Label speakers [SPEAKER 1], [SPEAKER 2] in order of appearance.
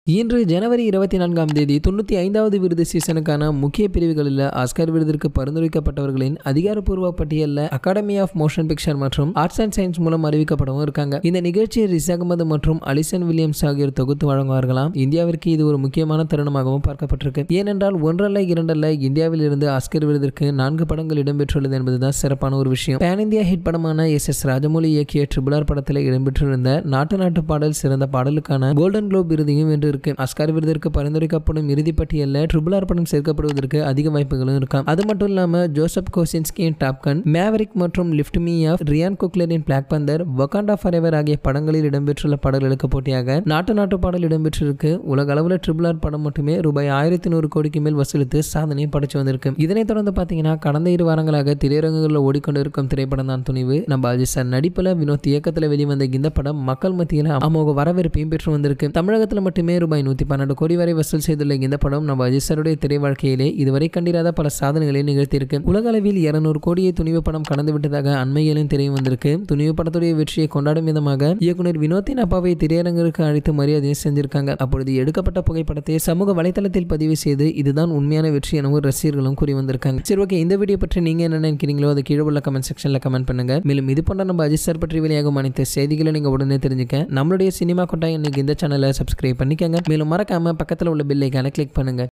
[SPEAKER 1] இன்று ஜனவரி இருபத்தி நான்காம் தேதி தொண்ணூற்றி ஐந்தாவது விருது சீசனுக்கான முக்கிய பிரிவுகளில் ஆஸ்கர் விருதிற்கு பரிந்துரைக்கப்பட்டவர்களின் அதிகாரப்பூர்வ பட்டியலில் அகாடமி ஆஃப் மோஷன் பிக்சர் மற்றும் ஆர்ட்ஸ் அண்ட் சயின்ஸ் மூலம் அறிவிக்கப்படவும் இருக்காங்க இந்த நிகழ்ச்சியை ரிஸ் அகமது மற்றும் அலிசன் வில்லியம்ஸ் ஆகியோர் தொகுத்து வழங்குவார்களாம் இந்தியாவிற்கு இது ஒரு முக்கியமான தருணமாகவும் பார்க்கப்பட்டிருக்கு ஏனென்றால் ஒன்றல்ல இரண்டல்ல இந்தியாவில் இருந்து ஆஸ்கர் விருதிற்கு நான்கு படங்கள் இடம்பெற்றுள்ளது என்பதுதான் சிறப்பான ஒரு விஷயம் பேன் இந்தியா ஹிட் படமான எஸ் எஸ் ராஜமௌலி இயக்கிய ட்ரிபிள் ஆர் படத்தில் இடம்பெற்றிருந்த நாட்டு நாட்டு பாடல் சிறந்த பாடலுக்கான கோல்டன் குளோப் விருதையும் வென்று இருக்கு ஆஸ்கார் விருதிற்கு பரிந்துரைக்கப்படும் இறுதி பட்டியலில் ட்ரிபிள் ஆர் படம் சேர்க்கப்படுவதற்கு அதிக வாய்ப்புகளும் இருக்காம் அது மட்டும் இல்லாம ஜோசப் கோசின்ஸ்கியின் டாப்கன் மேவரிக் மற்றும் லிஃப்ட் மீ ஆஃப் ரியான் குக்லரின் பிளாக் பந்தர் வகாண்டா ஃபரெவர் ஆகிய படங்களில் இடம்பெற்றுள்ள பாடல்களுக்கு போட்டியாக நாட்டு நாட்டு பாடல் இடம்பெற்றிருக்கு உலக அளவில் ட்ரிபிள் ஆர் படம் மட்டுமே ரூபாய் ஆயிரத்தி நூறு கோடிக்கு மேல் வசூலித்து சாதனையை படைச்சு வந்திருக்கு இதனைத் தொடர்ந்து பார்த்தீங்கன்னா கடந்த இரு வாரங்களாக திரையரங்குகளில் ஓடிக்கொண்டிருக்கும் திரைப்படம் தான் துணிவு நம்ம அஜித் சார் நடிப்பில் வினோத் இயக்கத்தில் வெளிவந்த இந்த படம் மக்கள் மத்தியில் அமோக வரவேற்பையும் பெற்று வந்திருக்கு தமிழகத்தில் மட்டுமே ரூபாய் நூற்றி பன்னெண்டு கோடி வரை வசூல் செய்துள்ள இந்த படம் நம்ம அஜித் சாருடைய திரை வாழ்க்கையிலே இதுவரை கண்டிராத பல சாதனைகளை நிகழ்த்தியிருக்கு உலக அளவில் இருநூறு கோடியை துணிவு படம் கடந்து விட்டதாக அண்மையிலும் தெரிய வந்திருக்கு துணிவு படத்துடைய வெற்றியை கொண்டாடும் விதமாக இயக்குனர் வினோத்தின் அப்பாவை திரையரங்கிற்கு அழைத்து மரியாதையும் செஞ்சிருக்காங்க அப்பொழுது எடுக்கப்பட்ட புகைப்படத்தை சமூக வலைதளத்தில் பதிவு செய்து இதுதான் உண்மையான வெற்றி எனவும் ரசிகர்களும் கூறி வந்திருக்காங்க சரி ஓகே இந்த வீடியோ பற்றி நீங்க என்ன நினைக்கிறீங்களோ அது கீழே உள்ள கமெண்ட் செக்ஷன்ல கமெண்ட் பண்ணுங்க மேலும் இது போன்ற நம்ம அஜித் சார் பற்றி வெளியாகும் அனைத்து செய்திகளை நீங்க உடனே தெரிஞ்சுக்க நம்மளுடைய சினிமா கொட்டாய் இன்னைக்கு இந்த சேனலை சப்ஸ்கிரைப் பண்ணிக்கங்க மேலும் மறக்காம பக்கத்தில் உள்ள பெல் ஐக்கானை கிளிக் பண்ணுங்க